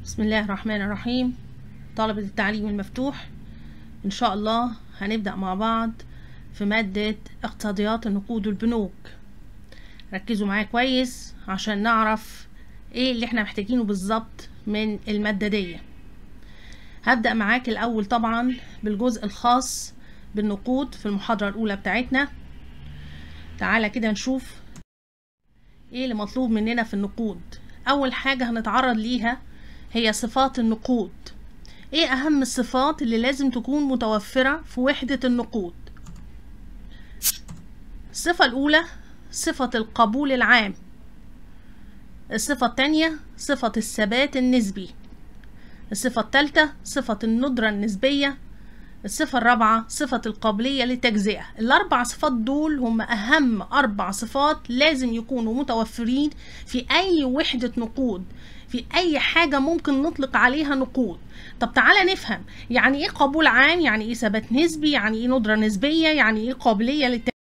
بسم الله الرحمن الرحيم طلبة التعليم المفتوح إن شاء الله هنبدأ مع بعض في مادة اقتصاديات النقود والبنوك ركزوا معايا كويس عشان نعرف ايه اللي احنا محتاجينه بالظبط من المادة دي هبدأ معاك الأول طبعا بالجزء الخاص بالنقود في المحاضرة الأولى بتاعتنا تعالى كده نشوف ايه اللي مطلوب مننا في النقود أول حاجة هنتعرض ليها هي صفات النقود ايه أهم الصفات اللي لازم تكون متوفرة في وحدة النقود الصفة الأولى صفة القبول العام الصفة الثانية صفة الثبات النسبي الصفة الثالثة صفة الندرة النسبية الصفة الرابعة صفة القابلية للتجزئة الأربع صفات دول هم أهم أربع صفات لازم يكونوا متوفرين في أي وحدة نقود في أي حاجة ممكن نطلق عليها نقود طب تعالى نفهم يعني إيه قبول عام يعني إيه ثبات نسبي يعني إيه ندرة نسبية يعني إيه قابلية للتجزئة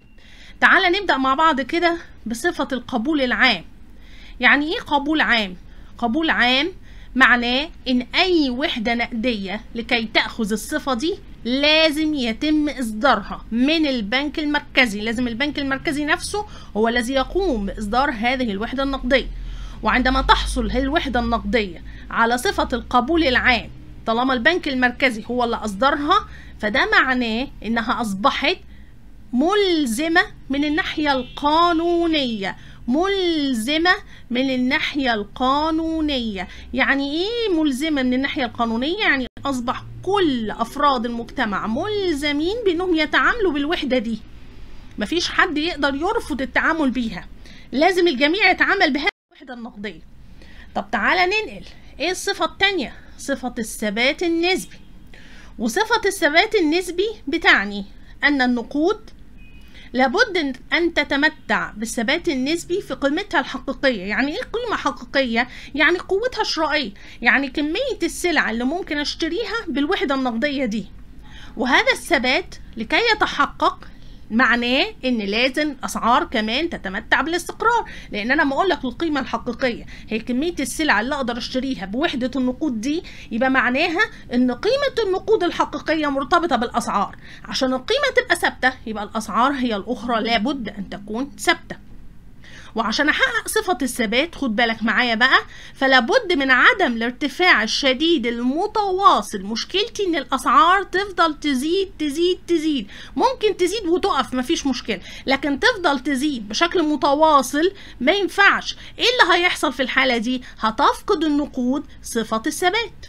تعالى نبدأ مع بعض كده بصفة القبول العام يعني ايه قبول عام قبول عام معناه ان اي وحدة نقدية لكي تأخذ الصفة دي لازم يتم اصدارها من البنك المركزي لازم البنك المركزي نفسه هو الذي يقوم باصدار هذه الوحدة النقدية وعندما تحصل الوحدة النقدية على صفة القبول العام طالما البنك المركزي هو اللي اصدرها فده معناه انها اصبحت ملزمة من الناحية القانونية ملزمة من الناحية القانونية يعني ايه ملزمة من الناحية القانونية يعني اصبح كل افراد المجتمع ملزمين بانهم يتعاملوا بالوحدة دي مفيش حد يقدر يرفض التعامل بيها لازم الجميع يتعامل بهذه الوحدة النقدية طب تعالى ننقل ايه الصفة التانية صفة الثبات النسبي وصفة الثبات النسبي بتعني أن النقود لابد أن تتمتع بالثبات النسبي في قيمتها الحقيقية يعني إيه قيمة حقيقية؟ يعني قوتها الشرائية يعني كمية السلع اللي ممكن أشتريها بالوحدة النقدية دي وهذا الثبات لكي يتحقق معناه ان لازم اسعار كمان تتمتع بالاستقرار لان انا ما اقول لك القيمه الحقيقيه هي كميه السلع اللي اقدر اشتريها بوحده النقود دي يبقى معناها ان قيمه النقود الحقيقيه مرتبطه بالاسعار عشان القيمه تبقى ثابته يبقى الاسعار هي الاخرى لابد ان تكون ثابته وعشان احقق صفة الثبات خد بالك معايا بقى فلا بد من عدم الارتفاع الشديد المتواصل مشكلتي ان الاسعار تفضل تزيد تزيد تزيد ممكن تزيد وتقف مفيش مشكلة لكن تفضل تزيد بشكل متواصل ما ينفعش ايه اللي هيحصل في الحالة دي هتفقد النقود صفة الثبات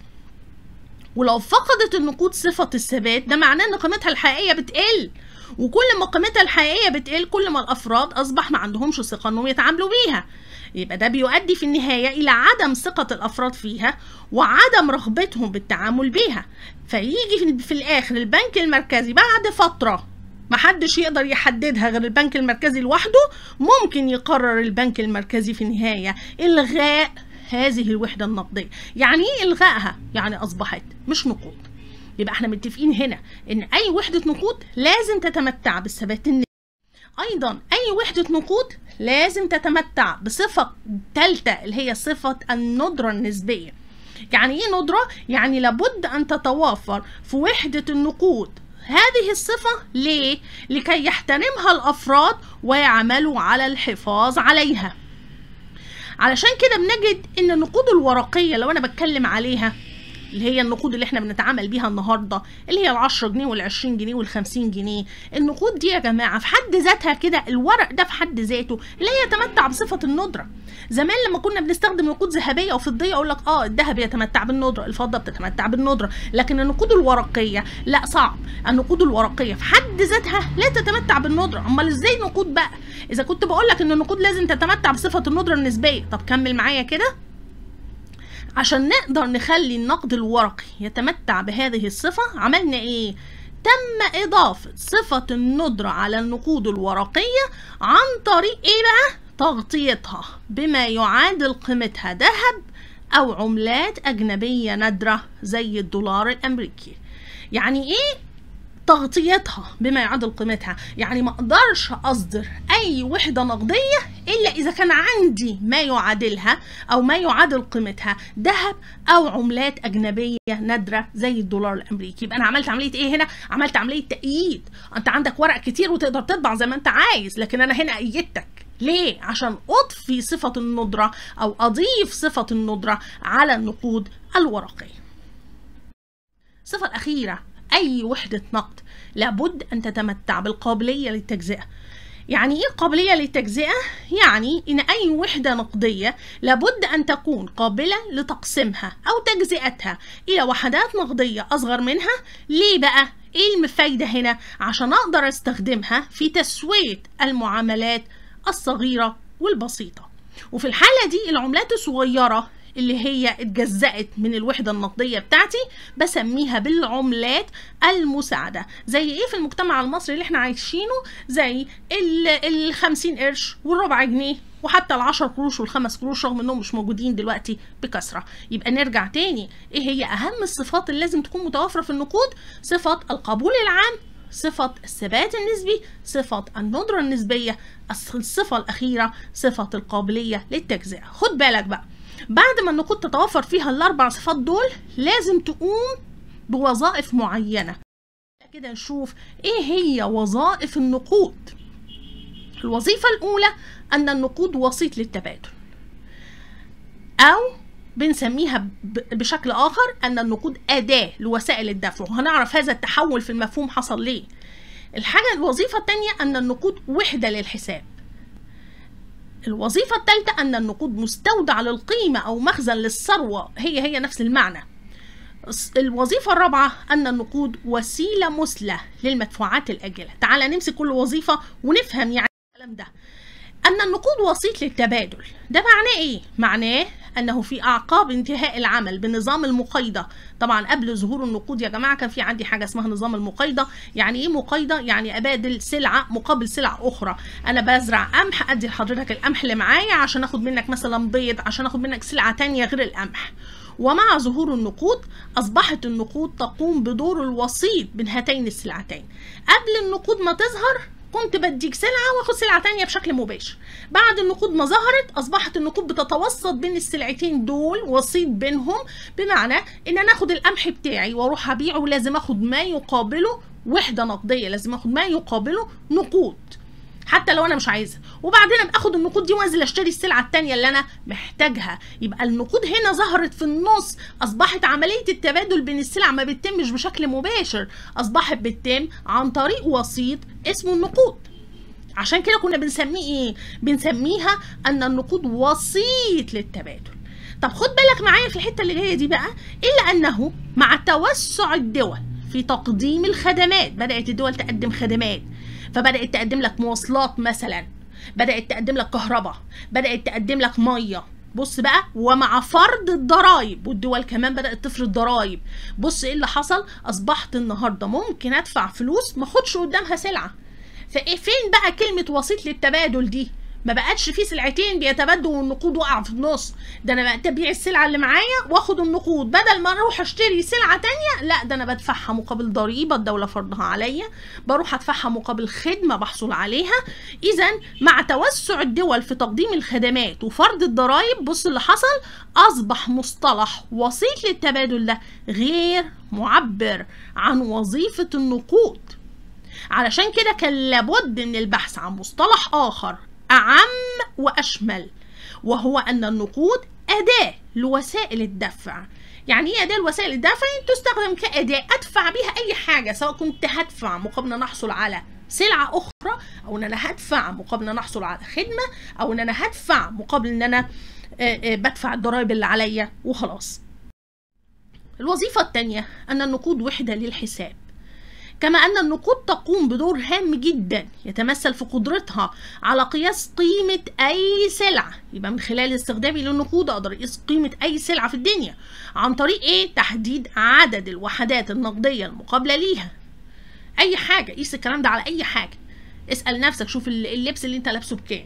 ولو فقدت النقود صفة الثبات ده معناه ان قيمتها الحقيقية بتقل وكل ما قيمتها الحقيقيه بتقل كل ما الافراد اصبح ما عندهمش ثقه انهم يتعاملوا بيها يبقى ده بيؤدي في النهايه الى عدم ثقه الافراد فيها وعدم رغبتهم بالتعامل بيها فيجي في الاخر البنك المركزي بعد فتره محدش يقدر يحددها غير البنك المركزي لوحده ممكن يقرر البنك المركزي في النهايه الغاء هذه الوحده النقديه يعني ايه الغائها يعني اصبحت مش نقود يبقى احنا متفقين هنا ان اي وحدة نقود لازم تتمتع بالثبات النسبي ايضا اي وحدة نقود لازم تتمتع بصفة ثالثة اللي هي صفة الندرة النسبية يعني ايه ندرة؟ يعني لابد ان تتوافر في وحدة النقود هذه الصفة ليه؟ لكي يحترمها الأفراد ويعملوا على الحفاظ عليها علشان كده بنجد ان النقود الورقية لو انا بتكلم عليها اللي هي النقود اللي احنا بنتعامل بيها النهارده اللي هي ال 10 جنيه وال 20 جنيه وال 50 جنيه النقود دي يا جماعه في حد ذاتها كده الورق ده في حد ذاته لا يتمتع بصفه الندره زمان لما كنا بنستخدم نقود ذهبيه وفضيه اقول لك اه الذهب يتمتع بالندره الفضه بتتمتع بالندره لكن النقود الورقيه لا صعب النقود الورقيه في حد ذاتها لا تتمتع بالندره امال ازاي نقود بقى اذا كنت بقول لك ان النقود لازم تتمتع بصفه الندره النسبيه طب كمل معايا كده عشان نقدر نخلي النقد الورقي يتمتع بهذه الصفة عملنا ايه؟ تم إضافة صفة الندرة على النقود الورقية عن طريق ايه بقى؟ تغطيتها بما يعادل قيمتها ذهب أو عملات أجنبية نادرة زي الدولار الأمريكي يعني ايه تغطيتها بما يعادل قيمتها يعني ما اقدرش اصدر اي وحده نقديه الا اذا كان عندي ما يعادلها او ما يعادل قيمتها ذهب او عملات اجنبيه نادره زي الدولار الامريكي يبقى انا عملت عمليه ايه هنا عملت عمليه تأييد انت عندك ورق كتير وتقدر تطبع زي ما انت عايز لكن انا هنا ايدتك ليه؟ عشان أضفي صفة الندرة أو أضيف صفة الندرة على النقود الورقية. الصفة الأخيرة أي وحدة نقد لابد أن تتمتع بالقابلية للتجزئة. يعني إيه قابلية للتجزئة؟ يعني إن أي وحدة نقدية لابد أن تكون قابلة لتقسيمها أو تجزئتها إلى وحدات نقدية أصغر منها. ليه بقى؟ إيه الفايدة هنا؟ عشان أقدر أستخدمها في تسوية المعاملات الصغيرة والبسيطة وفي الحالة دي العملات الصغيرة اللي هي اتجزأت من الوحدة النقدية بتاعتي بسميها بالعملات المساعدة زي ايه في المجتمع المصري اللي احنا عايشينه زي ال 50 قرش والربع جنيه وحتى العشر قروش والخمس قروش رغم انهم مش موجودين دلوقتي بكثرة يبقى نرجع تاني ايه هي اهم الصفات اللي لازم تكون متوفرة في النقود صفة القبول العام صفة الثبات النسبي صفة الندرة النسبية الصفة الأخيرة صفة القابلية للتجزئة خد بالك بقى بعد ما النقود تتوفر فيها الأربع صفات دول لازم تقوم بوظائف معينة كده نشوف إيه هي وظائف النقود الوظيفة الأولى أن النقود وسيط للتبادل أو بنسميها بشكل آخر أن النقود أداة لوسائل الدفع وهنعرف هذا التحول في المفهوم حصل ليه الحاجة الوظيفة الثانية أن النقود وحدة للحساب الوظيفة الثالثة أن النقود مستودع للقيمة أو مخزن للثروة هي هي نفس المعنى الوظيفة الرابعة أن النقود وسيلة مثلى للمدفوعات الآجلة تعال نمسك كل وظيفة ونفهم يعني الكلام ده أن النقود وسيط للتبادل ده معناه إيه؟ معناه أنه في أعقاب انتهاء العمل بنظام المقايضة طبعا قبل ظهور النقود يا جماعة كان في عندي حاجة اسمها نظام المقايضة يعني إيه مقايضة؟ يعني أبادل سلعة مقابل سلعة أخرى أنا بزرع قمح أدي لحضرتك القمح اللي معايا عشان أخد منك مثلا بيض عشان أخد منك سلعة تانية غير القمح ومع ظهور النقود أصبحت النقود تقوم بدور الوسيط بين هاتين السلعتين قبل النقود ما تظهر كنت بديك سلعة واخد سلعة تانية بشكل مباشر بعد النقود ما ظهرت اصبحت النقود بتتوسط بين السلعتين دول وسيط بينهم بمعنى ان انا اخد القمح بتاعي واروح ابيعه لازم اخد ما يقابله وحدة نقدية لازم اخد ما يقابله نقود حتى لو انا مش عايزها وبعدين ابقى اخد النقود دي وانزل اشتري السلعه التانية اللي انا محتاجها يبقى النقود هنا ظهرت في النص اصبحت عمليه التبادل بين السلع ما بتتمش بشكل مباشر اصبحت بتتم عن طريق وسيط اسمه النقود عشان كده كنا بنسميه ايه بنسميها ان النقود وسيط للتبادل طب خد بالك معايا في الحته اللي جايه دي بقى الا انه مع توسع الدول في تقديم الخدمات بدات الدول تقدم خدمات فبدات تقدم لك مواصلات مثلا بدات تقدم لك كهرباء بدات تقدم لك ميه بص بقى ومع فرض الضرائب والدول كمان بدات تفرض ضرائب بص ايه اللي حصل اصبحت النهارده ممكن ادفع فلوس ما اخدش قدامها سلعه فايه فين بقى كلمه وسيط للتبادل دي ما بقتش في سلعتين بيتبادلوا والنقود وقع في النص ده انا بقيت ابيع السلعه اللي معايا واخد النقود بدل ما اروح اشتري سلعه تانية لا ده انا بدفعها مقابل ضريبه الدوله فرضها عليا بروح ادفعها مقابل خدمه بحصل عليها اذا مع توسع الدول في تقديم الخدمات وفرض الضرائب بص اللي حصل اصبح مصطلح وسيط للتبادل ده غير معبر عن وظيفه النقود علشان كده كان لابد من البحث عن مصطلح اخر أعم وأشمل وهو أن النقود أداة لوسائل الدفع يعني ايه أداة لوسائل الدفع؟ تستخدم كأداة أدفع بيها أي حاجة سواء كنت هدفع مقابل أن أحصل على سلعة أخرى أو أن أنا هدفع مقابل أن أحصل على خدمة أو أن أنا هدفع مقابل أن أنا بدفع الضرائب اللي عليا وخلاص الوظيفة الثانية أن النقود وحدة للحساب كما أن النقود تقوم بدور هام جدا يتمثل في قدرتها على قياس قيمة أي سلعة يبقى من خلال استخدامي للنقود أقدر أقيس قيمة أي سلعة في الدنيا عن طريق إيه؟ تحديد عدد الوحدات النقدية المقابلة ليها أي حاجة قيس الكلام ده على أي حاجة اسأل نفسك شوف اللبس اللي أنت لابسه بكام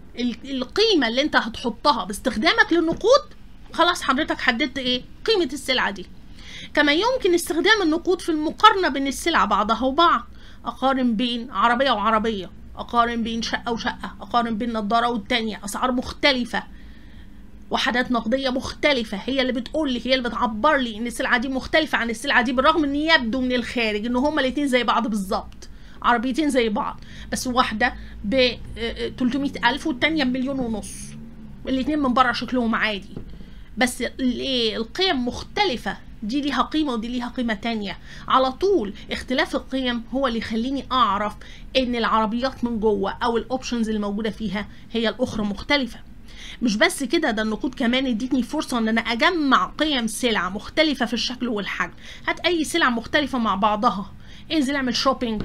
القيمة اللي أنت هتحطها باستخدامك للنقود خلاص حضرتك حددت إيه؟ قيمة السلعة دي كما يمكن استخدام النقود في المقارنة بين السلع بعضها وبعض أقارن بين عربية وعربية أقارن بين شقة وشقة أقارن بين نظارة والتانية أسعار مختلفة وحدات نقدية مختلفة هي اللي بتقول لي هي اللي بتعبر لي ان السلعة دي مختلفة عن السلعة دي بالرغم ان يبدو من الخارج ان هما الاتنين زي بعض بالظبط عربيتين زي بعض بس واحدة ب 300 ألف والتانية بمليون ونص الاتنين من بره شكلهم عادي بس الايه القيم مختلفة دي ليها قيمة ودي ليها قيمة تانية على طول اختلاف القيم هو اللي يخليني أعرف إن العربيات من جوه أو الأوبشنز اللي موجودة فيها هي الأخرى مختلفة مش بس كده ده النقود كمان ادتني فرصة ان انا اجمع قيم سلع مختلفة في الشكل والحجم هات اي سلع مختلفة مع بعضها انزل اعمل شوبينج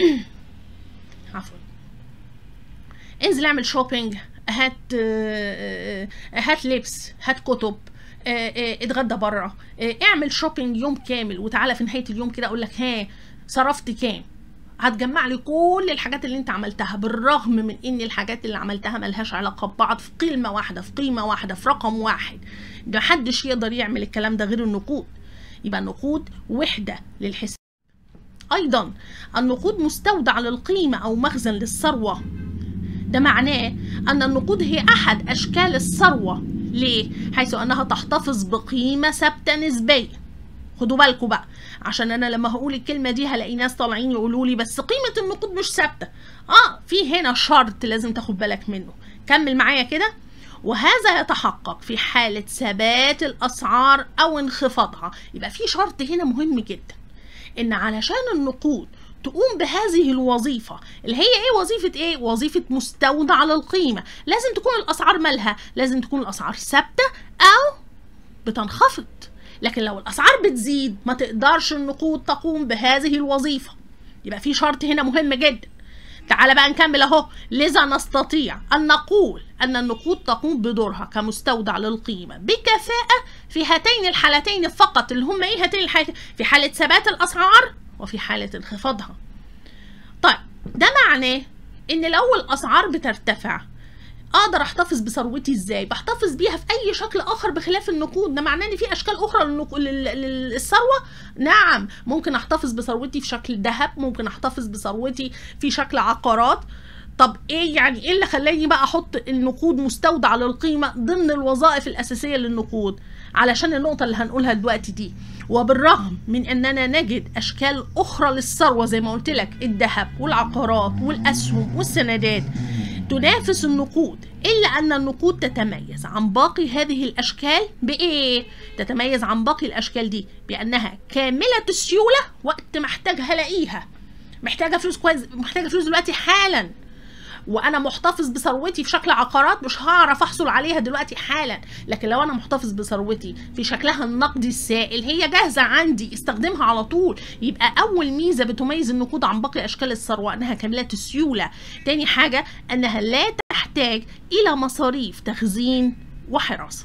عفوا انزل اعمل شوبينج هات هات لبس هات كتب اتغدى بره اعمل شوبينج يوم كامل وتعالى في نهايه اليوم كده اقول لك ها صرفت كام هتجمع لي كل الحاجات اللي انت عملتها بالرغم من ان الحاجات اللي عملتها ملهاش علاقه ببعض في قيمه واحده في قيمه واحده في رقم واحد محدش يقدر يعمل الكلام ده غير النقود يبقى النقود وحده للحساب ايضا النقود مستودع للقيمه او مخزن للثروه ده معناه ان النقود هي احد اشكال الثروه ليه حيث انها تحتفظ بقيمه ثابته نسبيه خدوا بالكم بقى عشان انا لما هقول الكلمه دي هلاقي ناس طالعين يقولوا لي بس قيمه النقود مش ثابته اه في هنا شرط لازم تاخد بالك منه كمل معايا كده وهذا يتحقق في حالة ثبات الأسعار أو انخفاضها يبقى في شرط هنا مهم جدا إن علشان النقود تقوم بهذه الوظيفة اللي هي ايه وظيفة ايه وظيفة مستودع للقيمة لازم تكون الأسعار مالها لازم تكون الأسعار ثابتة أو بتنخفض لكن لو الاسعار بتزيد ما تقدرش النقود تقوم بهذه الوظيفه يبقى في شرط هنا مهم جدا تعال بقى نكمل اهو لذا نستطيع ان نقول ان النقود تقوم بدورها كمستودع للقيمه بكفاءه في هاتين الحالتين فقط اللي هم ايه هاتين الحالتين في حاله ثبات الاسعار وفي حاله انخفاضها طيب ده معناه ان لو الاسعار بترتفع اقدر احتفظ بثروتي ازاي بحتفظ بيها في اي شكل اخر بخلاف النقود ده معناه ان في اشكال اخرى للنق... لل... للثروه نعم ممكن احتفظ بثروتي في شكل ذهب ممكن احتفظ بثروتي في شكل عقارات طب ايه يعني ايه اللي خلاني بقى احط النقود مستودع للقيمه ضمن الوظائف الاساسيه للنقود علشان النقطه اللي هنقولها دلوقتي دي وبالرغم من اننا نجد اشكال اخرى للثروه زي ما قلت لك الذهب والعقارات والاسهم والسندات تنافس النقود إلا أن النقود تتميز عن باقي هذه الأشكال بإيه؟ تتميز عن باقي الأشكال دي بأنها كاملة السيولة وقت ما احتاجها الاقيها محتاجة فلوس كويس محتاجة فلوس دلوقتي حالا وانا محتفظ بثروتي في شكل عقارات مش هعرف احصل عليها دلوقتي حالا لكن لو انا محتفظ بثروتي في شكلها النقدي السائل هي جاهزه عندي استخدمها على طول يبقى اول ميزه بتميز النقود عن باقي اشكال الثروه انها كامله السيوله تاني حاجه انها لا تحتاج الى مصاريف تخزين وحراسه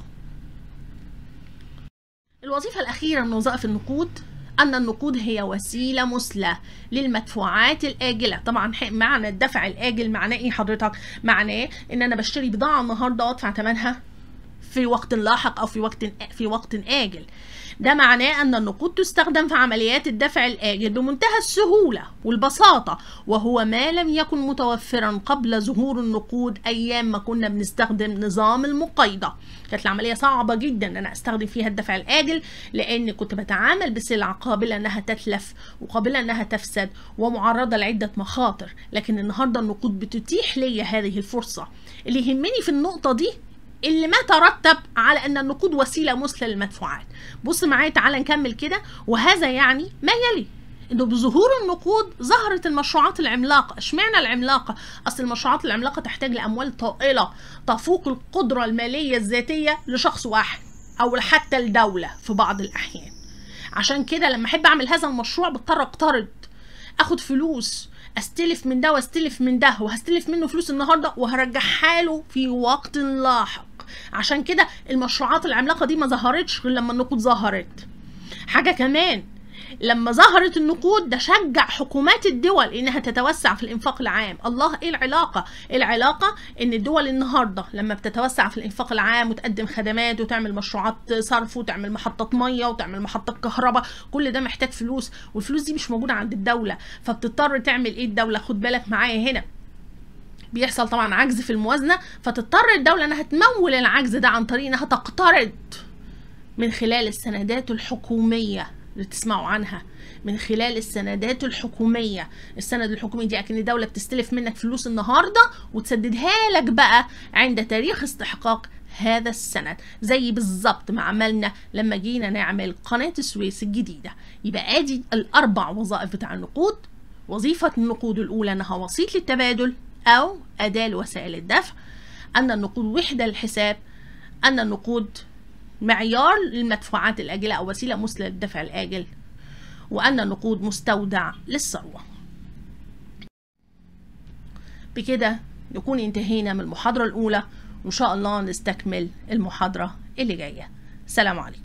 الوظيفه الاخيره من وظائف النقود أن النقود هي وسيلة مثلى للمدفوعات الآجلة طبعا معنى الدفع الآجل معناه إيه حضرتك؟ معناه إن أنا بشتري بضاعة النهاردة وأدفع ثمنها في وقت لاحق أو في وقت في وقت آجل ده معناه أن النقود تستخدم في عمليات الدفع الآجل بمنتهى السهولة والبساطة وهو ما لم يكن متوفرا قبل ظهور النقود أيام ما كنا بنستخدم نظام المقايضة كانت العملية صعبة جدا أن أنا أستخدم فيها الدفع الآجل لأن كنت بتعامل بسلع قابلة أنها تتلف وقابلة أنها تفسد ومعرضة لعدة مخاطر لكن النهاردة النقود بتتيح لي هذه الفرصة اللي يهمني في النقطة دي اللي ما ترتب على ان النقود وسيله مثلى للمدفوعات بص معايا تعالى نكمل كده وهذا يعني ما يلي انه بظهور النقود ظهرت المشروعات العملاقه اشمعنى العملاقه اصل المشروعات العملاقه تحتاج لاموال طائله تفوق القدره الماليه الذاتيه لشخص واحد او حتى الدوله في بعض الاحيان عشان كده لما احب اعمل هذا المشروع بضطر اقترض اخد فلوس استلف من ده واستلف من ده وهستلف منه فلوس النهارده وهرجعها له في وقت لاحق عشان كده المشروعات العملاقه دي ما ظهرتش غير لما النقود ظهرت حاجه كمان لما ظهرت النقود ده شجع حكومات الدول انها تتوسع في الانفاق العام الله ايه العلاقه العلاقه ان الدول النهارده لما بتتوسع في الانفاق العام وتقدم خدمات وتعمل مشروعات صرف وتعمل محطات ميه وتعمل محطات كهرباء كل ده محتاج فلوس والفلوس دي مش موجوده عند الدوله فبتضطر تعمل ايه الدوله خد بالك معايا هنا بيحصل طبعا عجز في الموازنه فتضطر الدوله انها تمول العجز ده عن طريق انها تقترض من خلال السندات الحكوميه اللي تسمعوا عنها من خلال السندات الحكوميه السند الحكومي دي اكن الدوله بتستلف منك فلوس النهارده وتسددها لك بقى عند تاريخ استحقاق هذا السند زي بالظبط ما عملنا لما جينا نعمل قناه السويس الجديده يبقى ادي الاربع وظائف بتاع النقود وظيفه النقود الاولى انها وسيط للتبادل او اداه لوسائل الدفع ان النقود وحده للحساب ان النقود معيار للمدفوعات الآجلة أو وسيلة مثلى للدفع الآجل وأن النقود مستودع للثروة بكده نكون انتهينا من المحاضرة الأولى وإن شاء الله نستكمل المحاضرة اللي جاية سلام عليكم